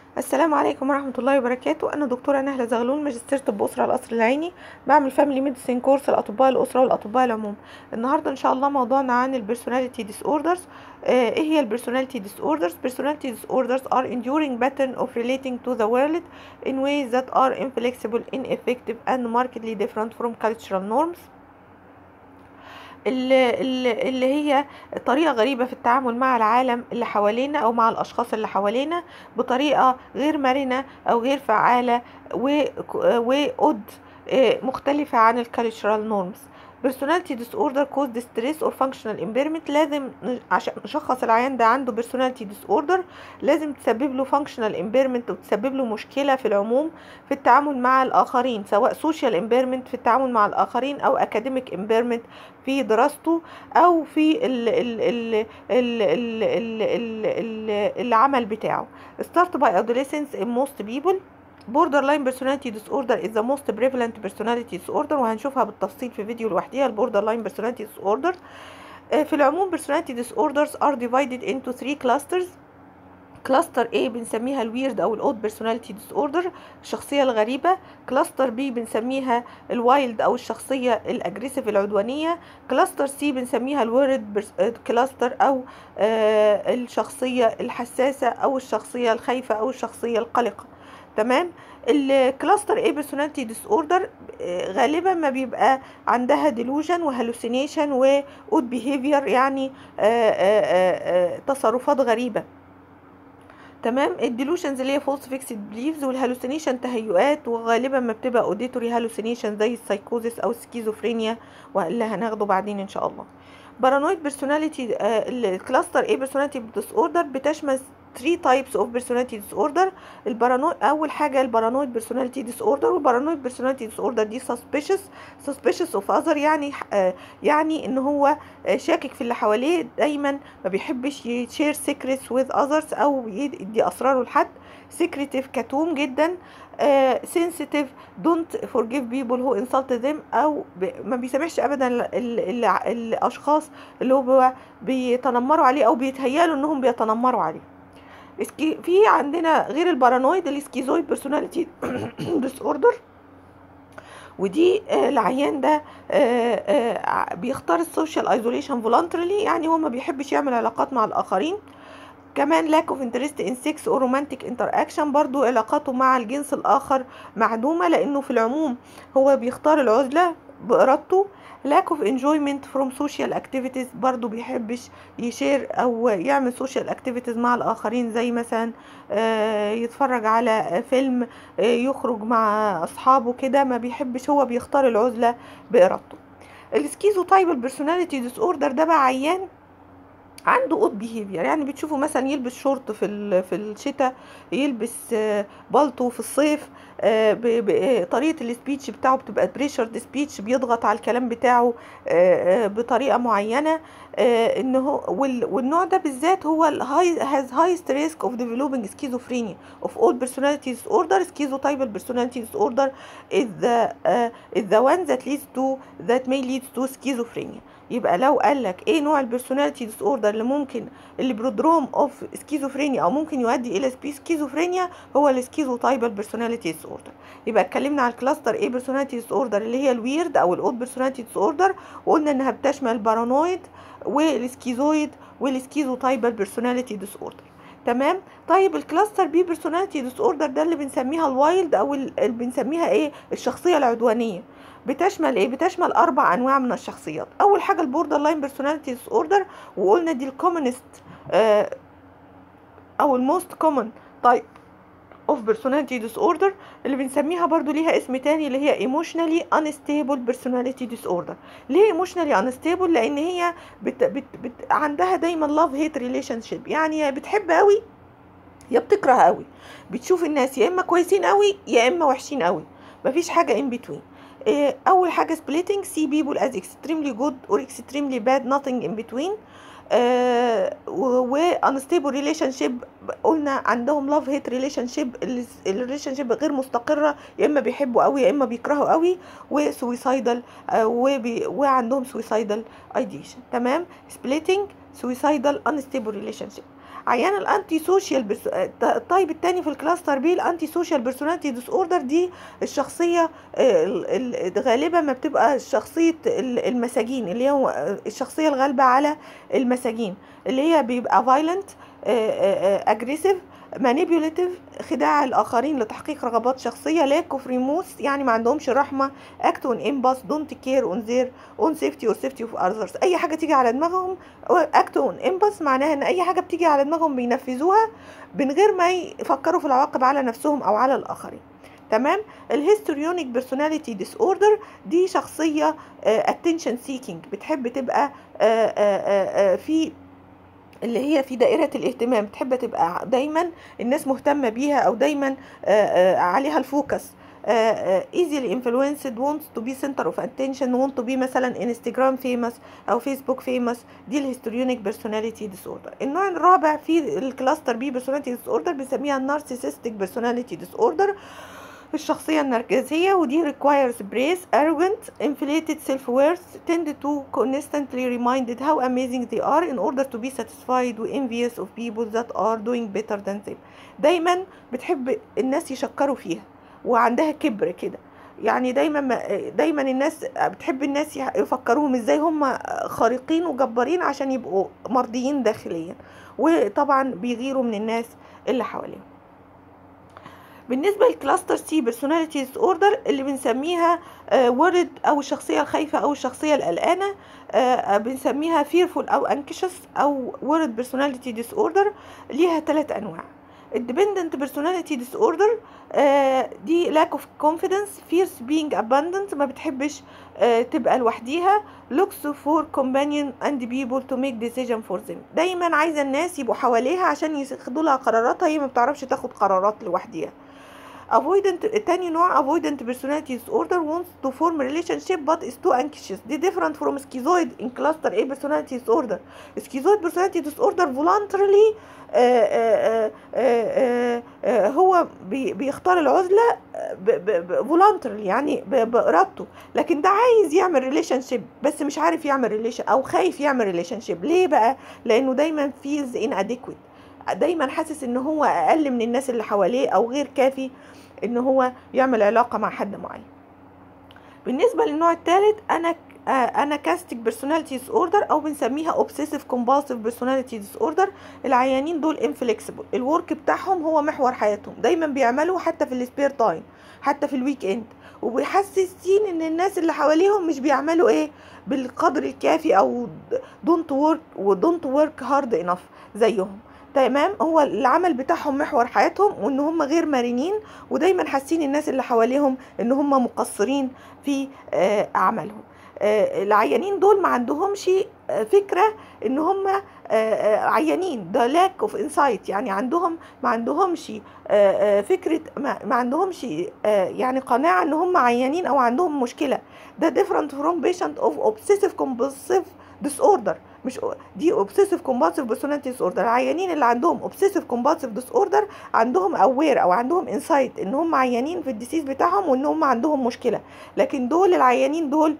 السلام عليكم ورحمة الله وبركاته أنا دكتورة نهلة زغلول ماجستير طب أسرة القصر العيني بعمل فاميلي ميديسين كورس الأطباء الأسرة والأطباء العموم النهاردة إن شاء الله موضوعنا عن البيرسوناليتي ديس اوردرز إيه هي البيرسوناليتي ديس اوردرز personality disorders are enduring pattern of relating to the world in ways that are inflexible ineffective and markedly different from cultural norms اللي, اللي اللي هي طريقة غريبة في التعامل مع العالم اللي حوالينا أو مع الأشخاص اللي حوالينا بطريقة غير مرنة أو غير فعالة وقد مختلفة عن الكالتشرال نورمز personality disorder caused stress or functional impairment لازم عشان نشخص العيان ده عنده personality disorder لازم تسبب له functional impairment وتسبب له مشكلة في العموم في التعامل مع الآخرين سواء social impairment في التعامل مع الآخرين أو academic impairment في دراسته أو في ال ال ال ال ال ال ال ال العمل بتاعه start by adolescence in most people borderline personality disorder is the most prevalent personality disorder وهنشوفها بالتفصيل في فيديو لوحديها البوردرلاين personality disorder في العموم personality disorders are divided into three clusters كلاستر A بنسميها الويرد او الاود بيرسوناليتي ديس اوردر الشخصيه الغريبه كلاستر B بنسميها الوايلد او الشخصيه الاجريسيف العدوانيه كلاستر C بنسميها الورد كلاستر او آه الشخصيه الحساسه او الشخصيه الخايفه او الشخصيه القلقه تمام الكلاستر A personality disorder غالبا ما بيبقى عندها delusion وهلوسينيشن وود behavior يعني آآ آآ تصرفات غريبة تمام الديلوشنز اللي هي فولس فيكسد بليفز والهلوسينيشن تهيؤات وغالبا ما بتبقى اوديتوري هلوسينيشن زي السايكوزيس او السكيزوفرينيا واللي هناخده بعدين ان شاء الله بارانويد بيرسوناليتي الكلاستر A personality disorder بتشمل 3 types of personality disorder البارانويد اول حاجه البارانويد personality disorder والبارانويد personality disorder دي suspicious suspicious of other يعني آه يعني ان هو آه شاكك في اللي حواليه دايما ما بيحبش يشير secrets with others او يدي اسراره لحد secretive كتوم جدا آه sensitive don't forgive people who insult them او ما بيسامحش ابدا ال ال الاشخاص اللي هو بيتنمروا عليه او بيتهيالوا انهم بيتنمروا عليه في عندنا غير البارانويد السكيزويد بيرسوناليتي ديس اوردر ودي العيان ده بيختار السوشيال ايزوليشن فولنترلي يعني هو ما بيحبش يعمل علاقات مع الاخرين كمان lack of interest in sex or romantic interaction برضو علاقاته مع الجنس الآخر معدومة لأنه في العموم هو بيختار العزلة بإرادته lack of enjoyment from social activities برضو بيحبش يشير أو يعمل social activities مع الآخرين زي مثلا يتفرج على فيلم يخرج مع أصحابه كده ما بيحبش هو بيختار العزلة بإرادته السكيزو تايب البرسوناليتي ديس اوردر ده بقى عيان عنده اود بيهيفير يعني بتشوفه مثلا يلبس شورت في في الشتاء يلبس بالطو في الصيف طريقه السبيتش بتاعه بتبقى بريشرد سبيتش بيضغط على الكلام بتاعه بطريقه معينه ان هو والنوع ده بالذات هو الهاي هاز هايست ريسك اوف ديفلوبينج سكيزوفرينيا اوف اول بيرسوناليتي ديس اوردر سكيزوتايبل بيرسوناليتي ديس اوردر is the uh, is the one that leads to that may lead to schizophrenia يبقى لو قال لك ايه نوع البيرسوناليتي ديس اوردر اللي ممكن اللي برودروم اوف سكيزوفرينيا او ممكن يؤدي الى سكيزوفرينيا هو السكيزو تايبل بيرسوناليتي ديس اوردر يبقى اتكلمنا على الكلاستر ايه بيرسوناليتي ديس اوردر اللي هي الويرد او الاود بيرسوناليتي ديس اوردر وقلنا انها بتشمل البارانويد والسكيزويد والسكيزو تايبل بيرسوناليتي ديس اوردر تمام طيب الكلاستر بي بيرسوناليتي ديس اوردر ده اللي بنسميها الوايلد او اللي بنسميها ايه الشخصيه العدوانيه بتشمل ايه بتشمل اربع انواع من الشخصيات اول حاجه البوردر لاين بيرسوناليتي ديس اوردر وقلنا دي الكومنست آه او الموست كومن تايب اوف بيرسوناليتي ديس اوردر اللي بنسميها برضو ليها اسم تاني اللي هي ايموشنالي انستيبل بيرسوناليتي ديس اوردر ليه ايموشنالي انستيبل لان هي بت بت بت عندها دايما لاف هيت ريليشن شيب يعني يا بتحب قوي يا بتكره قوي بتشوف الناس يا اما كويسين قوي يا اما وحشين قوي مفيش حاجه ان بتوين اول حاجه splitting see people as extremely good or extremely bad nothing in between آه و unstable relationship قلنا عندهم love hate relationship الريليشن شيب غير مستقرة يا اما بيحبوا قوي يا اما بيكرهوا قوي وسويسايدال آه وعندهم suicidal ideation تمام splitting suicidal unstable relationship عيان الانتي سوشيال برس... الطيب التاني في الكلاستر بي الانتي سوشيال بيرسوناليتي ديس اوردر دي الشخصيه آه، ال- ال- غالبا ما بتبقى شخصيه ال- المساجين اللي هو آه، الشخصيه الغالبه على المساجين اللي هي بيبقى فايلنت اجريسيف مانيبيوليتيف خداع الاخرين لتحقيق رغبات شخصيه لاك اوف ريموس يعني ما عندهمش رحمه اكت اون امباس دونت كير اون زير اون سيفتي اور سيفتي اوف اذرز اي حاجه تيجي على دماغهم اكت اون امباس معناها ان اي حاجه بتيجي على دماغهم بينفذوها من غير ما يفكروا في العواقب على نفسهم او على الاخرين تمام الهيستوريونيك بيرسوناليتي ديس اوردر دي شخصيه اتنشن سيكينج بتحب تبقى آه، آه، آه، آه، في اللي هي في دائرة الاهتمام تحب تبقى دايما الناس مهتمة بيها أو دايما آه، آه، عليها الفوكس آه، آه، easily influenced wants to be center of attention want to be مثلا انستجرام famous أو فيسبوك famous دي الهيستوريونيك personality disorder النوع الرابع في الكلاستر بي personality disorder بنسميها النارسيسستيك personality disorder الشخصية النرجسية ودي requires praise, arrogant, inflated self-worth, tend to constantly reminded how amazing they are in order to be satisfied و envious of people that are doing better than them. دايما بتحب الناس يشكروا فيها وعندها كبر كده يعني دايما ما- دايما الناس بتحب الناس يح- يفكروهم ازاي هم خارقين وجبارين عشان يبقوا مرضيين داخليا وطبعا بيغيروا من الناس اللي حواليهم بالنسبه للكلاستر سي بيرسوناليتي ديس اوردر اللي بنسميها ورد او الشخصيه الخايفه او الشخصيه القلقانه آه، بنسميها fearful او anxious او ورد بيرسوناليتي ديس اوردر ليها ثلاث انواع الديبندنت بيرسوناليتي ديس اوردر دي lack of confidence fears being abandoned ما بتحبش آه، تبقى لوحديها looks for companion and people to make decision for them دايما عايزه الناس يبقوا حواليها عشان ياخدوا لها قراراتها هي ما بتعرفش تاخد قرارات لوحديها avoidant تاني نوع avoidant personality disorder wants to form relationship but is too anxious دي different from schizoid in cluster A personality disorder schizoid personality disorder voluntarily آه، آه، آه، آه، آه، هو بي- بيختار العزلة voluntarily يعني ب- بإرادته لكن ده عايز يعمل ريليشن شيب بس مش عارف يعمل ريليشن او خايف يعمل ريليشن شيب ليه بقى لانه دايما feels inadequate دايما حاسس ان هو اقل من الناس اللي حواليه او غير كافي ان هو يعمل علاقه مع حد معين بالنسبه للنوع الثالث انا انا كاستيك بيرسوناليتي ديس اوردر او بنسميها اوبسيسيف كومبالسيف بيرسوناليتي ديس اوردر العيانين دول انفليكسيبل الورك بتاعهم هو محور حياتهم دايما بيعملوا حتى في السبير تايم حتى في الويك اند وبيحسسين ان الناس اللي حواليهم مش بيعملوا ايه بالقدر الكافي او دونت ورك ودونت ورك هارد انف زيهم تمام هو العمل بتاعهم محور حياتهم وان هم غير مرنين ودايما حاسين الناس اللي حواليهم ان هم مقصرين في آه، اعمالهم آه، العيانين دول ما عندهمش آه، فكره ان هم آه، آه، عيانين ده لاك اوف انسايت يعني عندهم ما عندهمش آه، آه، فكره ما ما عندهمش آه، يعني قناعه ان هم عيانين او عندهم مشكله ده different from patient of obsessive compulsive disorder مش دي obsessive compulsive personality disorder العيانين اللي عندهم obsessive compulsive disorder عندهم aware او عندهم insight ان هم عيانين في الديسيز بتاعهم وان هم عندهم مشكله لكن دول العيانين دول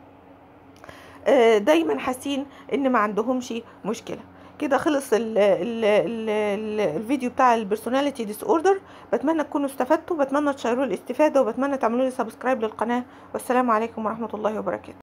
آه، دايما حاسين ان ما عندهمش مشكله كده خلص ال ال ال ال الفيديو بتاع البرسوناليتي ديس اوردر بتمنى تكونوا استفدتوا بتمنى تشيروا الاستفاده وبتمنى تعملوا لي سبسكرايب للقناه والسلام عليكم ورحمه الله وبركاته